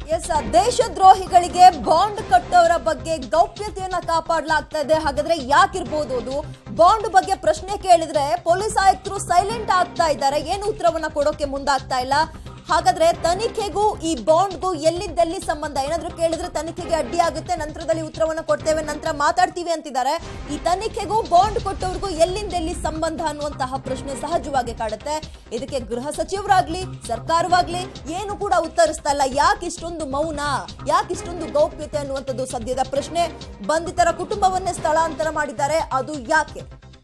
S ದೇಶದ್ರೋಹಿಗಳಿಗೆ bond ಕಟ್ಟೋರ ಬಗ್ಗೆ ಗೌಪ್ಯತೆಯನ್ನ ಕಾಪಾಡಲಾಗ್ತಾ ಇದೆ ಹಾಗಾದ್ರೆ ಯಾಕಿರ್ಬೋದು ಅದು ಬಾಂಡ್ ಬಗ್ಗೆ ಪ್ರಶ್ನೆ ಕೇಳಿದ್ರೆ ಪೊಲೀಸ್ ಆಯುಕ್ತರು ಸೈಲೆಂಟ್ ಆಗ್ತಾ ಇದ್ದಾರೆ ಏನು ಉತ್ತರವನ್ನ ಕೊಡೋಕೆ ಮುಂದಾಗ್ತಾ ಇಲ್ಲ ಹಾಗಾದ್ರೆ ತನಿಖೆಗೂ ಈ ಬಾಂಡ್ಗೂ ಎಲ್ಲಿದ್ದಲ್ಲಿ ಸಂಬಂಧ ಏನಾದ್ರೂ ಕೇಳಿದ್ರೆ ತನಿಖೆಗೆ ಅಡ್ಡಿ ಆಗುತ್ತೆ ನಂತರದಲ್ಲಿ ಉತ್ತರವನ್ನ ಕೊಡ್ತೇವೆ ನಂತರ ಮಾತಾಡ್ತೀವಿ ಅಂತಿದ್ದಾರೆ ಈ ತನಿಖೆಗೂ ಬಾಂಡ್ ಕೊಟ್ಟವ್ರಿಗೂ ಎಲ್ಲಿಂದ ಎಲ್ಲಿ ಸಂಬಂಧ ಅನ್ನುವಂತಹ ಪ್ರಶ್ನೆ ಸಹಜವಾಗಿ ಕಾಡುತ್ತೆ ಇದಕ್ಕೆ ಗೃಹ ಸಚಿವರಾಗ್ಲಿ ಸರ್ಕಾರವಾಗ್ಲಿ ಏನು ಕೂಡ ಉತ್ತರಿಸ್ತಾ ಇಲ್ಲ ಯಾಕೆ ಇಷ್ಟೊಂದು ಮೌನ ಯಾಕೆ ಇಷ್ಟೊಂದು ಗೌಪ್ಯತೆ ಅನ್ನುವಂಥದ್ದು ಸದ್ಯದ ಪ್ರಶ್ನೆ ಬಂಧಿತರ ಕುಟುಂಬವನ್ನೇ ಸ್ಥಳಾಂತರ ಮಾಡಿದ್ದಾರೆ ಅದು ಯಾಕೆ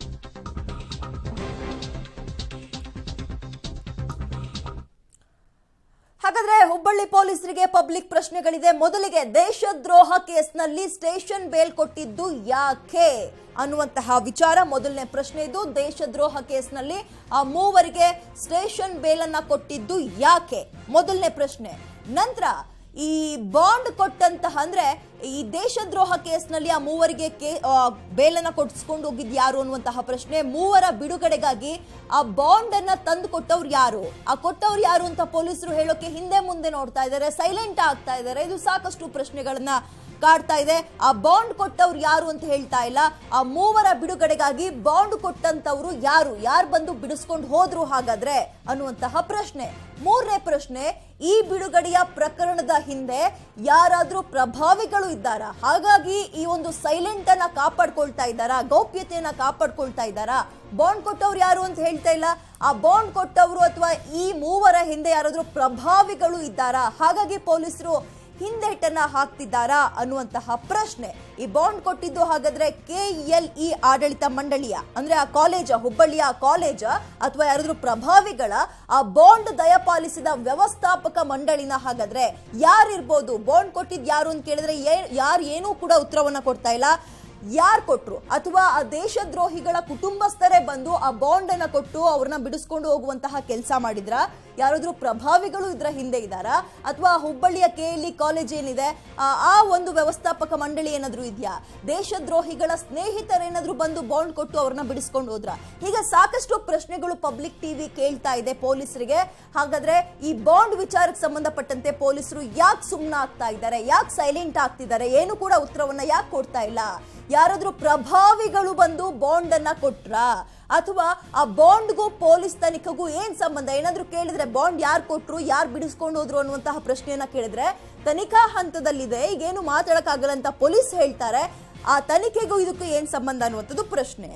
ಹಾಗಾದ್ರೆ ಹುಬ್ಬಳ್ಳಿ ಪೊಲೀಸರಿಗೆ ಪಬ್ಲಿಕ್ ಪ್ರಶ್ನೆಗಳಿದೆ ಮೊದಲಿಗೆ ದೇಶದ್ರೋಹ ಕೇಸ್ನಲ್ಲಿ ಸ್ಟೇಷನ್ ಬೇಲ್ ಕೊಟ್ಟಿದ್ದು ಯಾಕೆ ಅನ್ನುವಂತಹ ವಿಚಾರ ಮೊದಲನೇ ಪ್ರಶ್ನೆ ಇದು ದೇಶದ್ರೋಹ ಕೇಸ್ನಲ್ಲಿ ಆ ಮೂವರಿಗೆ ಸ್ಟೇಷನ್ ಬೇಲನ್ನ ಕೊಟ್ಟಿದ್ದು ಯಾಕೆ ಮೊದಲನೇ ಪ್ರಶ್ನೆ ನಂತರ ಈ ಬಾಂಡ್ ಕೊಟ್ಟಂತಹ ಅಂದ್ರೆ ಈ ದೇಶದ್ರೋಹ ಕೇಸ್ನಲ್ಲಿ ಆ ಮೂವರಿಗೆ ಕೇ ಆ, ಬೇಲನ್ನ ಕೊಡಿಸ್ಕೊಂಡು ಹೋಗಿದ್ ಯಾರು ಅನ್ನುವಂತಹ ಪ್ರಶ್ನೆ ಮೂವರ ಬಿಡುಗಡೆಗಾಗಿ ಆ ಬಾಂಡ್ ಅನ್ನ ತಂದು ಕೊಟ್ಟವ್ರು ಯಾರು ಆ ಕೊಟ್ಟವ್ರು ಯಾರು ಅಂತ ಪೊಲೀಸರು ಹೇಳೋಕೆ ಹಿಂದೆ ಮುಂದೆ ನೋಡ್ತಾ ಇದ್ದಾರೆ ಸೈಲೆಂಟ್ ಆಗ್ತಾ ಇದ್ದಾರೆ ಇದು ಸಾಕಷ್ಟು ಪ್ರಶ್ನೆಗಳನ್ನ ಕಾಡ್ತಾ ಇದೆ ಆ ಬಾಂಡ್ ಕೊಟ್ಟವ್ರು ಯಾರು ಅಂತ ಹೇಳ್ತಾ ಇಲ್ಲ ಆ ಮೂವರ ಬಿಡುಗಡೆಗಾಗಿ ಬಾಂಡ್ ಕೊಟ್ಟಂತವ್ರು ಯಾರು ಯಾರು ಬಂದು ಬಿಡಿಸ್ಕೊಂಡು ಹೋದ್ರು ಹಾಗಾದ್ರೆ ಅನ್ನುವಂತಹ ಪ್ರಶ್ನೆ ಮೂರನೇ ಪ್ರಶ್ನೆ ಈ ಬಿಡುಗಡೆಯ ಪ್ರಕರಣದ ಹಿಂದೆ ಯಾರಾದ್ರೂ ಪ್ರಭಾವಿಗಳು ಇದ್ದಾರಾ ಹಾಗಾಗಿ ಈ ಒಂದು ಸೈಲೆಂಟ್ ಅನ್ನ ಕಾಪಾಡ್ಕೊಳ್ತಾ ಇದ್ದಾರಾ ಗೌಪ್ಯತೆಯನ್ನ ಕಾಪಾಡ್ಕೊಳ್ತಾ ಇದ್ದಾರಾ ಬಾಂಡ್ ಕೊಟ್ಟವ್ರು ಯಾರು ಅಂತ ಹೇಳ್ತಾ ಇಲ್ಲ ಆ ಬಾಂಡ್ ಕೊಟ್ಟವರು ಅಥವಾ ಈ ಮೂವರ ಹಿಂದೆ ಯಾರಾದ್ರೂ ಪ್ರಭಾವಿಗಳು ಇದ್ದಾರಾ ಹಾಗಾಗಿ ಪೊಲೀಸರು ಹಿಂದೇಟನ್ನ ಹಾಕ್ತಿದ್ದಾರಾ ಅನ್ನುವಂತಹ ಪ್ರಶ್ನೆ ಈ ಬಾಂಡ್ ಕೊಟ್ಟಿದ್ದು ಹಾಗಾದ್ರೆ ಕೆ ಎಲ್ ಇ ಆಡಳಿತ ಮಂಡಳಿಯ ಅಂದ್ರೆ ಆ ಕಾಲೇಜ ಹುಬ್ಬಳ್ಳಿಯ ಕಾಲೇಜ ಅಥವಾ ಯಾರಾದ್ರೂ ಪ್ರಭಾವಿಗಳ ಆ ಬಾಂಡ್ ದಯಪಾಲಿಸಿದ ವ್ಯವಸ್ಥಾಪಕ ಮಂಡಳಿನ ಹಾಗಾದ್ರೆ ಯಾರಿರ್ಬೋದು ಬಾಂಡ್ ಕೊಟ್ಟಿದ್ ಯಾರು ಅಂತ ಕೇಳಿದ್ರೆ ಯಾರು ಏನೂ ಕೂಡ ಉತ್ತರವನ್ನ ಕೊಡ್ತಾ ಇಲ್ಲ ಯಾರು ಕೊಟ್ರು ಅಥವಾ ಆ ದೇಶದ್ರೋಹಿಗಳ ಕುಟುಂಬಸ್ಥರೇ ಬಂದು ಆ ಬಾಂಡ್ ಅನ್ನ ಕೊಟ್ಟು ಅವ್ರನ್ನ ಬಿಡಿಸ್ಕೊಂಡು ಹೋಗುವಂತಹ ಕೆಲಸ ಮಾಡಿದ್ರ ಯಾರಾದ್ರೂ ಪ್ರಭಾವಿಗಳು ಇದ್ರ ಹಿಂದೆ ಇದ್ದಾರಾ ಅಥವಾ ಹುಬ್ಬಳ್ಳಿಯ ಕೆ ಎಲ್ ಇ ಕಾಲೇಜ್ ಏನಿದೆ ಆ ಆ ಒಂದು ವ್ಯವಸ್ಥಾಪಕ ಮಂಡಳಿ ಏನಾದ್ರೂ ಇದೆಯಾ ದೇಶದ್ರೋಹಿಗಳ ಸ್ನೇಹಿತರೇನಾದ್ರೂ ಬಂದು ಬಾಂಡ್ ಕೊಟ್ಟು ಅವ್ರನ್ನ ಬಿಡಿಸ್ಕೊಂಡು ಹೋದ್ರ ಹೀಗೆ ಸಾಕಷ್ಟು ಪ್ರಶ್ನೆಗಳು ಪಬ್ಲಿಕ್ ಟಿವಿ ಕೇಳ್ತಾ ಇದೆ ಪೊಲೀಸರಿಗೆ ಹಾಗಾದ್ರೆ ಈ ಬಾಂಡ್ ವಿಚಾರಕ್ಕೆ ಸಂಬಂಧಪಟ್ಟಂತೆ ಪೊಲೀಸರು ಯಾಕೆ ಸುಮ್ಮನಾಗ್ತಾ ಇದ್ದಾರೆ ಯಾಕೆ ಸೈಲೆಂಟ್ ಆಗ್ತಿದ್ದಾರೆ ಏನು ಕೂಡ ಉತ್ತರವನ್ನ ಯಾಕೆ ಕೊಡ್ತಾ ಇಲ್ಲ ಯಾರಾದ್ರೂ ಪ್ರಭಾವಿಗಳು ಬಂದು ಬಾಂಡ್ ಅನ್ನ ಕೊಟ್ರಾ ಅಥವಾ ಆ ಬಾಂಡ್ಗೂ ಪೊಲೀಸ್ ತನಿಖೆಗೂ ಏನ್ ಸಂಬಂಧ ಏನಾದ್ರೂ ಕೇಳಿದ್ರೆ ಬಾಂಡ್ ಯಾರು ಕೊಟ್ರು ಯಾರು ಬಿಡಿಸ್ಕೊಂಡು ಹೋದ್ರು ಅನ್ನುವಂತಹ ಪ್ರಶ್ನೆಯನ್ನ ಕೇಳಿದ್ರೆ ತನಿಖಾ ಹಂತದಲ್ಲಿದೆ ಈಗೇನು ಮಾತಾಡಕ್ಕಾಗಲ್ಲ ಅಂತ ಪೊಲೀಸ್ ಹೇಳ್ತಾರೆ ಆ ತನಿಖೆಗೂ ಇದಕ್ಕೂ ಏನ್ ಸಂಬಂಧ ಅನ್ನುವಂಥದ್ದು ಪ್ರಶ್ನೆ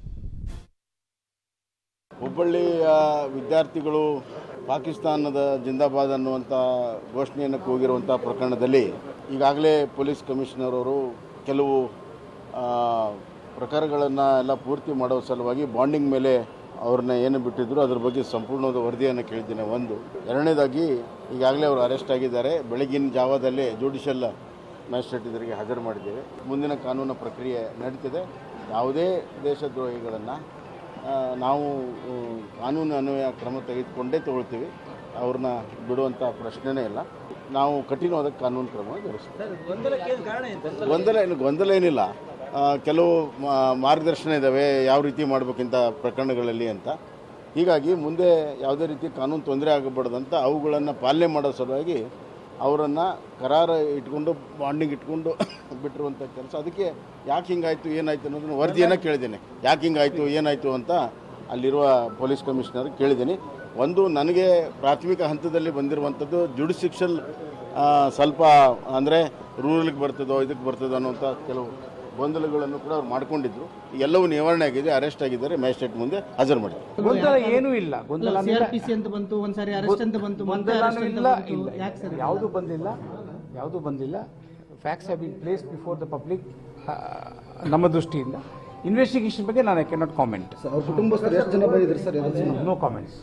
ಹುಬ್ಬಳ್ಳಿಯ ವಿದ್ಯಾರ್ಥಿಗಳು ಪಾಕಿಸ್ತಾನದ ಜಿಂದಾಬಾದ್ ಅನ್ನುವಂಥ ಘೋಷಣೆಯನ್ನು ಕೂಗಿರುವಂಥ ಪ್ರಕರಣದಲ್ಲಿ ಈಗಾಗಲೇ ಪೊಲೀಸ್ ಕಮಿಷನರ್ ಅವರು ಕೆಲವು ಪ್ರಕಾರಗಳನ್ನು ಎಲ್ಲ ಪೂರ್ತಿ ಮಾಡೋ ಸಲುವಾಗಿ ಬಾಂಡಿಂಗ್ ಮೇಲೆ ಅವ್ರನ್ನ ಏನು ಬಿಟ್ಟಿದ್ರು ಅದ್ರ ಬಗ್ಗೆ ಸಂಪೂರ್ಣವಾದ ವರದಿಯನ್ನು ಕೇಳಿದ್ದೇನೆ ಒಂದು ಎರಡನೇದಾಗಿ ಈಗಾಗಲೇ ಅವರು ಅರೆಸ್ಟ್ ಆಗಿದ್ದಾರೆ ಬೆಳಗಿನ ಜಾವದಲ್ಲೇ ಜುಡಿಷಿಯಲ್ ಮ್ಯಾಜಿಸ್ಟ್ರೇಟ್ ಇದರಿಗೆ ಹಾಜರು ಮಾಡಿದ್ದೇವೆ ಮುಂದಿನ ಕಾನೂನು ಪ್ರಕ್ರಿಯೆ ನಡೀತಿದೆ ಯಾವುದೇ ದೇಶದ್ರೋಹಿಗಳನ್ನು ನಾವು ಆ, ಕಾನೂನು ಅನ್ವಯ ಕ್ರಮ ತೆಗೆದುಕೊಂಡೇ ತಗೊಳ್ತೀವಿ ಅವ್ರನ್ನ ಬಿಡುವಂಥ ಪ್ರಶ್ನೆನೇ ಇಲ್ಲ ನಾವು ಕಠಿಣವಾದ ಕಾನೂನು ಕ್ರಮ ಜರುಗಿಸ್ತೀವಿ ಗೊಂದಲ ಏನು ಗೊಂದಲ ಏನಿಲ್ಲ ಆ, ಕೆಲವು ಮಾ- ಮಾರ್ಗದರ್ಶನ ಇದ್ದಾವೆ ಯಾವ ರೀತಿ ಮಾಡಬೇಕಿಂತ ಪ್ರಕರಣಗಳಲ್ಲಿ ಅಂತ ಹೀಗಾಗಿ ಮುಂದೆ ಯಾವುದೇ ರೀತಿ ಕಾನೂನು ತೊಂದರೆ ಆಗಬಾರ್ದಂತ ಅವುಗಳನ್ನು ಪಾಲನೆ ಮಾಡೋ ಸಲುವಾಗಿ ಅವರನ್ನು ಕರಾರ ಇಟ್ಕೊಂಡು ಬಾಂಡಿಂಗ್ ಇಟ್ಕೊಂಡು ಬಿಟ್ಟಿರುವಂಥ ಕೆಲಸ ಅದಕ್ಕೆ ಯಾಕೆ ಹಿಂಗಾಯ್ತು ಏನಾಯ್ತು ಅನ್ನೋದನ್ನು ವರದಿಯನ್ನು ಕೇಳಿದ್ದೇನೆ ಯಾಕೆ ಹಿಂಗಾಯ್ತು ಏನಾಯಿತು ಅಂತ ಅಲ್ಲಿರುವ ಪೊಲೀಸ್ ಕಮಿಷನರ್ ಕೇಳಿದ್ದೀನಿ ಒಂದು ನನಗೆ ಪ್ರಾಥಮಿಕ ಹಂತದಲ್ಲಿ ಬಂದಿರುವಂಥದ್ದು ಜುಡಿಸಿಕ್ಷಲ್ ಸ್ವಲ್ಪ ಅಂದರೆ ರೂರಲ್ಗೆ ಬರ್ತದೋ ಇದಕ್ಕೆ ಬರ್ತದೋ ಅನ್ನುವಂಥ ಕೆಲವು ಗೊಂದಲಗಳನ್ನು ಕೂಡ ಅವ್ರು ಮಾಡ್ಕೊಂಡಿದ್ರು ಎಲ್ಲವೂ ನಿವಾರಣೆ ಆಗಿದೆ ಅರೆಸ್ಟ್ ಆಗಿದ್ದಾರೆ ಮ್ಯಾಜಿಸ್ಟ್ರೇಟ್ ಮುಂದೆ ಹಾಜರು ಮಾಡಿದ್ದಾರೆ ಗೊಂದಲ ಏನೂ ಇಲ್ಲ ಗೊಂದಲ ಸಿಆರ್ಪಿಸಿ ಅಂತ ಬಂತು ಒಂದ್ಸಾರಿ ಅರೆಸ್ಟ್ ಅಂತ ಬಂತು ಮತ್ತೆ ಗೊಂದಲನೂ arrest ಅಂತ ಇಲ್ಲ ಬಂತು. ಇಲ್ಲ ಯಾಕೆ ಸರ್ ಯಾವುದು ಬಂದಿಲ್ಲ ಯಾವುದು ಬಂದಿಲ್ಲ facts have been placed before the public ನಮ್ಮ ದೃಷ್ಟಿಯಿಂದ ಇನ್ವೆಸ್ಟಿಗೇಷನ್ ಬಗ್ಗೆ ನಾನು ಐ ಕೆನಾಟ್ ಕಾಮೆಂಟ್ ಅವ್ರ ಕುಟುಂಬಸ್ಥರು ಎಷ್ಟು ಜನ ಬಂದಿದ್ರು ಸರ್ ನೋ ಕಾಮೆಂಟ್ಸ್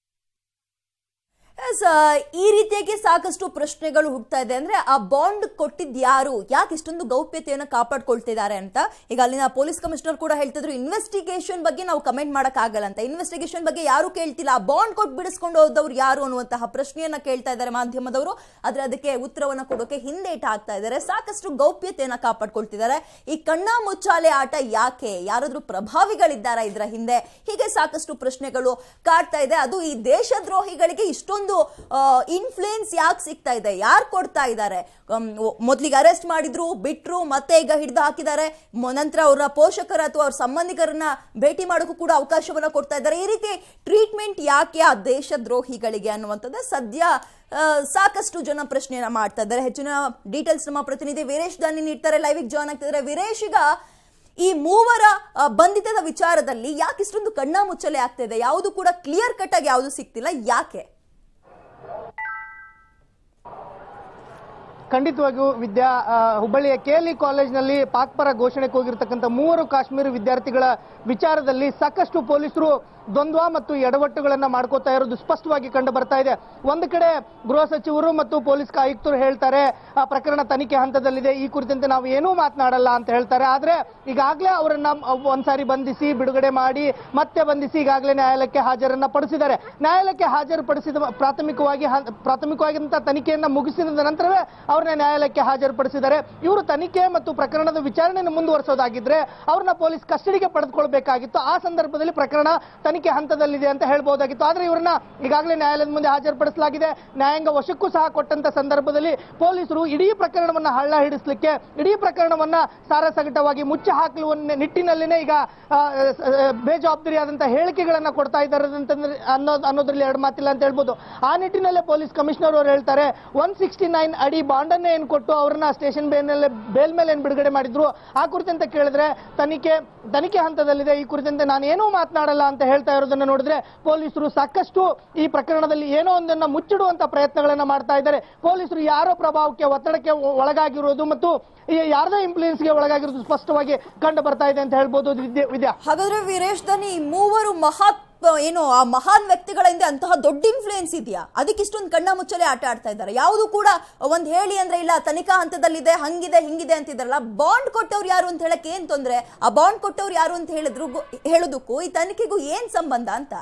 ಎಸ್, ಆ, ಈ ರೀತಿಯಾಗಿ ಸಾಕಷ್ಟು ಪ್ರಶ್ನೆಗಳು ಹುಟ್ಟುತ್ತಾ ಇದೆ ಅಂದ್ರೆ ಆ ಬಾಂಡ್ ಕೊಟ್ಟಿದ್ ಯಾರು ಯಾಕೆ ಇಷ್ಟೊಂದು ಗೌಪ್ಯತೆಯನ್ನು ಕಾಪಾಡ್ಕೊಳ್ತಿದ್ದಾರೆ ಅಂತ ಈಗ ಅಲ್ಲಿನ ಪೊಲೀಸ್ ಕಮಿಷನರ್ ಕೂಡ ಹೇಳ್ತಿದ್ರು ಇನ್ವೆಸ್ಟಿಗೇಷನ್ ಬಗ್ಗೆ ನಾವು ಕಮೆಂಟ್ ಮಾಡಕ್ ಆಗಲ್ಲ ಅಂತ ಇನ್ವೆಸ್ಟಿಗೇಷನ್ ಬಗ್ಗೆ ಯಾರು ಕೇಳ್ತಿಲ್ಲ ಆ ಬಾಂಡ್ ಕೊಟ್ಟು ಬಿಡಿಸ್ಕೊಂಡು ಹೋದವ್ರು ಯಾರು ಅನ್ನುವಂತಹ ಪ್ರಶ್ನೆಯನ್ನ ಕೇಳ್ತಾ ಇದ್ದಾರೆ ಮಾಧ್ಯಮದವರು ಆದ್ರೆ ಅದಕ್ಕೆ ಉತ್ತರವನ್ನ ಕೊಡೋಕೆ ಹಿಂದೇಟ ಆಗ್ತಾ ಇದ್ದಾರೆ ಸಾಕಷ್ಟು ಗೌಪ್ಯತೆಯನ್ನ ಕಾಪಾಡ್ಕೊಳ್ತಿದ್ದಾರೆ ಈ ಕಣ್ಣ ಮುಚ್ಚಾಲೆ ಆಟ ಯಾಕೆ ಯಾರಾದ್ರೂ ಪ್ರಭಾವಿಗಳಿದ್ದಾರಾ ಇದರ ಹಿಂದೆ ಹೀಗೆ ಸಾಕಷ್ಟು ಪ್ರಶ್ನೆಗಳು ಕಾಡ್ತಾ ಇದೆ ಅದು ಈ ದೇಶದ್ರೋಹಿಗಳಿಗೆ ಇಷ್ಟೊಂದು ಇನ್ಫ್ಲೂಯೆನ್ಸ್ ಯಾಕೆ ಸಿಗ್ತಾ ಇದೆ ಯಾರು ಕೊಡ್ತಾ ಇದ್ದಾರೆ ಮೊದಲಿಗೆ ಅರೆಸ್ಟ್ ಮಾಡಿದ್ರು ಬಿಟ್ರು ಮತ್ತೆ ಈಗ ಹಿಡಿದು ಹಾಕಿದ್ದಾರೆ ಮ- ನಂತರ ಅವರ ಪೋಷಕರ ಅಥವಾ ಅವ್ರ ಸಂಬಂಧಿಕರನ್ನ ಭೇಟಿ ಮಾಡೋಕ್ಕೂ ಕೂಡ ಅವಕಾಶವನ್ನ ಕೊಡ್ತಾ ಇದ್ದಾರೆ ಈ ರೀತಿ ಟ್ರೀಟ್ಮೆಂಟ್ ಯಾಕೆ ಆ ದೇಶದ್ರೋಹಿಗಳಿಗೆ ಅನ್ನುವಂಥದ್ದು ಸದ್ಯ ಆ, ಸಾಕಷ್ಟು ಜನ ಪ್ರಶ್ನೆಯನ್ನ ಮಾಡ್ತಾ ಇದ್ದಾರೆ ಹೆಚ್ಚಿನ ಡೀಟೇಲ್ಸ್ ನಮ್ಮ ಪ್ರತಿನಿಧಿ ವೀರೇಶ್ ದಾನಿ ನೀಡ್ತಾರೆ ಲೈವಿಗೆ ಜಾಯ್ನ್ ಆಗ್ತಿದ್ದಾರೆ ವೀರೇಶ್ ಈಗ ಈ ಮೂವರ ಆ, ಬಂಧಿತದ ವಿಚಾರದಲ್ಲಿ ಯಾಕೆ ಇಷ್ಟೊಂದು ಕಣ್ಣಾ ಮುಚ್ಚಲೆ ಆಗ್ತಾ ಇದೆ ಯಾವುದು ಕೂಡ ಕ್ಲಿಯರ್ ಕಟ್ ಆಗಿ ಯಾವುದು ಸಿಗ್ತಿಲ್ಲ ಯಾಕೆ ಖಂಡಿತವಾಗಿಯೂ ವಿದ್ಯಾ ಆ, ಹುಬ್ಬಳ್ಳಿಯ ಕೆಎಲ್ಇ ಕಾಲೇಜ್ನಲ್ಲಿ ಪಾಕ್ ಪರ ಘೋಷಣೆಗೆ ಹೋಗಿರ್ತಕ್ಕಂಥ ಮೂವರು ಕಾಶ್ಮೀರಿ ವಿದ್ಯಾರ್ಥಿಗಳ ವಿಚಾರದಲ್ಲಿ ಸಾಕಷ್ಟು ಪೊಲೀಸರು ದ್ವಂದ್ವ ಮತ್ತು ಎಡವಟ್ಟುಗಳನ್ನ ಮಾಡ್ಕೋತಾ ಇರೋದು ಸ್ಪಷ್ಟವಾಗಿ ಕಂಡು ಬರ್ತಾ ಇದೆ ಒಂದು ಕಡೆ ಗೃಹ ಸಚಿವರು ಮತ್ತು ಪೊಲೀಸ್ ಆಯುಕ್ತರು ಹೇಳ್ತಾರೆ ಆ ಪ್ರಕರಣ ತನಿಖೆ ಹಂತದಲ್ಲಿದೆ ಈ ಕುರಿತಂತೆ ನಾವು ಏನೂ ಮಾತನಾಡಲ್ಲ ಅಂತ ಹೇಳ್ತಾರೆ ಆದ್ರೆ ಈಗಾಗಲೇ ಅವರನ್ನ ಒಂದ್ಸಾರಿ ಬಂಧಿಸಿ ಬಿಡುಗಡೆ ಮಾಡಿ ಮತ್ತೆ ಬಂಧಿಸಿ ಈಗಾಗಲೇ ನ್ಯಾಯಾಲಯಕ್ಕೆ ಹಾಜರನ್ನ ಪಡಿಸಿದ್ದಾರೆ ನ್ಯಾಯಾಲಯಕ್ಕೆ ಹಾಜರುಪಡಿಸಿದ ಪ್ರಾಥಮಿಕವಾಗಿ ಹ- ಪ್ರಾಥಮಿಕವಾಗಿಂತ ತನಿಖೆಯನ್ನ ಮುಗಿಸಿದ ನಂತರವೇ ಅವ್ರನ್ನ ನ್ಯಾಯಾಲಯಕ್ಕೆ ಹಾಜರುಪಡಿಸಿದ್ದಾರೆ ಇವರು ತನಿಖೆ ಮತ್ತು ಪ್ರಕರಣದ ವಿಚಾರಣೆಯನ್ನು ಮುಂದುವರಿಸೋದಾಗಿದ್ರೆ ಅವ್ರನ್ನ ಪೊಲೀಸ್ ಕಸ್ಟಡಿಗೆ ಪಡೆದುಕೊಳ್ಬೇಕಾಗಿತ್ತು ಆ ಸಂದರ್ಭದಲ್ಲಿ ಪ್ರಕರಣ ತನಿಖೆ ಹಂತದಲ್ಲಿದೆ ಅಂತ ಹೇಳ್ಬೋದಾಗಿತ್ತು ಆದ್ರೆ ಇವ್ರನ್ನ ಈಗಾಗಲೇ ನ್ಯಾಯಾಲಯದ ಮುಂದೆ ಹಾಜರುಪಡಿಸಲಾಗಿದೆ ನ್ಯಾಯಾಂಗ ವಶಕ್ಕೂ ಸಹ ಕೊಟ್ಟಂತ ಸಂದರ್ಭದಲ್ಲಿ ಪೊಲೀಸರು ಇಡೀ ಪ್ರಕರಣವನ್ನ ಹಳ್ಳ ಹಿಡಿಸ್ಲಿಕ್ಕೆ ಇಡೀ ಪ್ರಕರಣವನ್ನ ಸಾರಸಗಟವಾಗಿ ಮುಚ್ಚಿ ಹಾಕುವ ನಿಟ್ಟಿನಲ್ಲಿನೇ ಈಗ ಆ, ಆ, ಬೇಜವಾಬ್ದಾರಿಯಾದಂತಹ ಹೇಳಿಕೆಗಳನ್ನ ಕೊಡ್ತಾ ಇದ್ದಾರೆ ಅಂತಂದ್ರೆ ಅನ್ನೋದು ಅನ್ನೋದ್ರಲ್ಲಿ ಎರಡು ಮಾತಿಲ್ಲ ಅಂತ ಹೇಳ್ಬೋದು ಆ ನಿಟ್ಟಿನಲ್ಲೇ ಪೊಲೀಸ್ ಕಮಿಷನರ್ ಅವರು ಹೇಳ್ತಾರೆ ಒನ್ ಸಿಕ್ಸ್ಟಿ ನೈನ್ ಅಡಿ ಬಾಂಡ್ ಅನ್ನ ಏನ್ ಕೊಟ್ಟು ಅವ್ರನ್ನ ಸ್ಟೇಷನ್ ಬೇಲ್ ಬೇಲ್ ಮೇಲೆ ಏನ್ ಬಿಡುಗಡೆ ಮಾಡಿದ್ರು ಆ ಕುರಿತಂತೆ ಕೇಳಿದ್ರೆ ತನಿಖೆ ತನಿಖೆ ಹಂತದಲ್ಲಿದೆ ಈ ಕುರಿತಂತೆ ನಾನು ಏನೂ ಮಾತನಾಡಲ್ಲ ಅಂತ ಹೇಳ್ತಾ ಇರೋದನ್ನ ನೋಡಿದ್ರೆ ಪೊಲೀಸರು ಸಾಕಷ್ಟು ಈ ಪ್ರಕರಣದಲ್ಲಿ ಏನೋ ಒಂದನ್ನ ಮುಚ್ಚಿಡುವಂತ ಪ್ರಯತ್ನಗಳನ್ನ ಮಾಡ್ತಾ ಇದ್ದಾರೆ ಪೊಲೀಸರು ಯಾರೋ ಪ್ರಭಾವಕ್ಕೆ ಒತ್ತಡಕ್ಕೆ ಒ- ಒಳಗಾಗಿರೋದು ಮತ್ತು ಈ ಯಾರದೋ ಇನ್ಫ್ಲೂಯೆನ್ಸ್ಗೆ ಒಳಗಾಗಿರೋದು ಸ್ಪಷ್ಟವಾಗಿ ಕಂಡು ಬರ್ತಾ ಇದೆ ಅಂತ ಹೇಳ್ಬೋದು ವಿದ್ಯಾ ವಿದ್ಯಾ ಹಾಗಾದ್ರೆ ವೀರೇಶ್ ದನಿ ಈ ಮೂವರು ಮಹಾತ್ ಏನು ಆ ಮಹಾನ್ ವ್ಯಕ್ತಿಗಳ ಹಿಂದೆ ಅಂತಹ ದೊಡ್ಡ ಇನ್ಫ್ಲೂಯೆನ್ಸ್ ಇದೆಯಾ ಅದಕ್ಕೆ ಇಷ್ಟೊಂದು ಕಣ್ಣ ಮುಚ್ಚಲೆ ಆಟ ಆಡ್ತಾ ಇದ್ದಾರೆ ಯಾವುದು ಕೂಡ ಒಂದ್ ಹೇಳಿ ಅಂದ್ರೆ ಇಲ್ಲ ತನಿಖಾ ಹಂತದಲ್ಲಿದೆ ಹಂಗಿದೆ ಹಿಂಗಿದೆ ಅಂತಿದ್ದಾರಲ್ಲ ಬಾಂಡ್ ಕೊಟ್ಟವ್ರು ಯಾರು ಅಂತ ಹೇಳಕ್ ಏನ್ ತೊಂದ್ರೆ ಆ ಬಾಂಡ್ ಕೊಟ್ಟವ್ರು ಯಾರು ಅಂತ ಹೇಳಿದ್ರು ಹೇಳೋದಕ್ಕೂ ಈ ತನಿಖೆಗೂ ಏನ್ ಸಂಬಂಧ ಅಂತ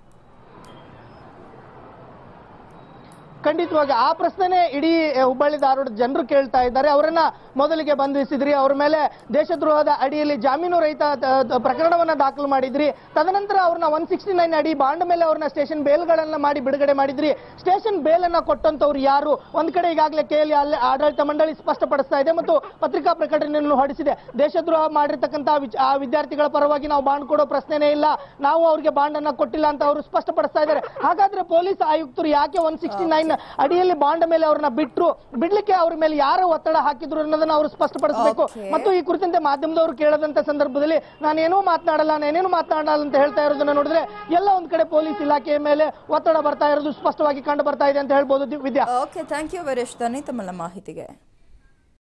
ಖಂಡಿತವಾಗಿ ಆ ಪ್ರಶ್ನೆನೇ ಇಡೀ ಹುಬ್ಬಳ್ಳಿ ಧಾರವಾಡ ಜನರು ಕೇಳ್ತಾ ಇದ್ದಾರೆ ಅವರನ್ನ ಮೊದಲಿಗೆ ಬಂಧಿಸಿದ್ರಿ ಅವ್ರ ಮೇಲೆ ದೇಶದ್ರೋಹದ ಅಡಿಯಲ್ಲಿ ಜಾಮೀನು ರಹಿತ ದ- ದ- ಪ್ರಕರಣವನ್ನ ದಾಖಲು ಮಾಡಿದ್ರಿ ತದನಂತರ ಅವ್ರನ್ನ ಒನ್ ಸಿಕ್ಸ್ಟಿ ನೈನ್ ಅಡಿ ಬಾಂಡ್ ಮೇಲೆ ಅವ್ರನ್ನ ಸ್ಟೇಷನ್ ಬೇಲ್ಗಳನ್ನ ಮಾಡಿ ಬಿಡುಗಡೆ ಮಾಡಿದ್ರಿ ಸ್ಟೇಷನ್ ಬೇಲ್ ಅನ್ನ ಕೊಟ್ಟಂತವ್ರು ಯಾರು ಒಂದ್ ಕಡೆ ಈಗಾಗಲೇ ಕೇಳಿ ಅಲ್ಲಿ ಆಡಳಿತ ಮಂಡಳಿ ಸ್ಪಷ್ಟಪಡಿಸ್ತಾ ಇದೆ ಮತ್ತು ಪತ್ರಿಕಾ ಪ್ರಕಟಣೆಯನ್ನು ಹೊರಡಿಸಿದೆ ದೇಶದ್ರೋಹ ಮಾಡಿರ್ತಕ್ಕಂಥ ವಿಚ- ಆ ವಿದ್ಯಾರ್ಥಿಗಳ ಪರವಾಗಿ ನಾವು ಬಾಂಡ್ ಕೊಡೋ ಪ್ರಶ್ನೆನೇ ಇಲ್ಲ ನಾವು ಅವ್ರಿಗೆ ಬಾಂಡ್ ಅನ್ನ ಕೊಟ್ಟಿಲ್ಲ ಅಂತ ಅವರು ಸ್ಪಷ್ಟಪಡಿಸ್ತಾ ಇದ್ದಾರೆ ಹಾಗಾದ್ರೆ ಪೊಲೀಸ್ ಆಯುಕ್ತರು ಯಾಕೆ ಒನ್ ಸಿಕ್ಸ್ಟಿ ನೈನ್ ಅಡಿಯಲ್ಲಿ ಬಾಂಡ್ ಮೇಲೆ ಅವ್ರನ್ನ ಬಿಟ್ರು ಬಿಡ್ಲಿಕ್ಕೆ ಅವ್ರ ಮೇಲೆ ಯಾರು ಒತ್ತಡ ಹಾಕಿದ್ರು ಅನ್ನೋದನ್ನ ಅವರು ಸ್ಪಷ್ಟಪಡಿಸಬೇಕು Okay. ಮತ್ತು ಈ ಕುರಿತಂತೆ ಮಾಧ್ಯಮದವರು ಕೇಳದಂತ ಸಂದರ್ಭದಲ್ಲಿ ನಾನೇನೂ ಮಾತನಾಡಲ್ಲ ನಾನೇನು ಮಾತನಾಡಲ್ಲ ಅಂತ ಹೇಳ್ತಾ ಇರೋದನ್ನ ನೋಡಿದ್ರೆ ಎಲ್ಲ ಒಂದ್ ಕಡೆ ಪೊಲೀಸ್ ಇಲಾಖೆಯ ಮೇಲೆ ಒತ್ತಡ ಬರ್ತಾ ಇರೋದು ಸ್ಪಷ್ಟವಾಗಿ ಕಂಡು ಬರ್ತಾ ಇದೆ ಅಂತ ಹೇಳ್ಬೋದು ದಿ- Vidya okay thank you Veeresh ದನಿ ತಮ್ಮ ಮಾಹಿತಿಗೆ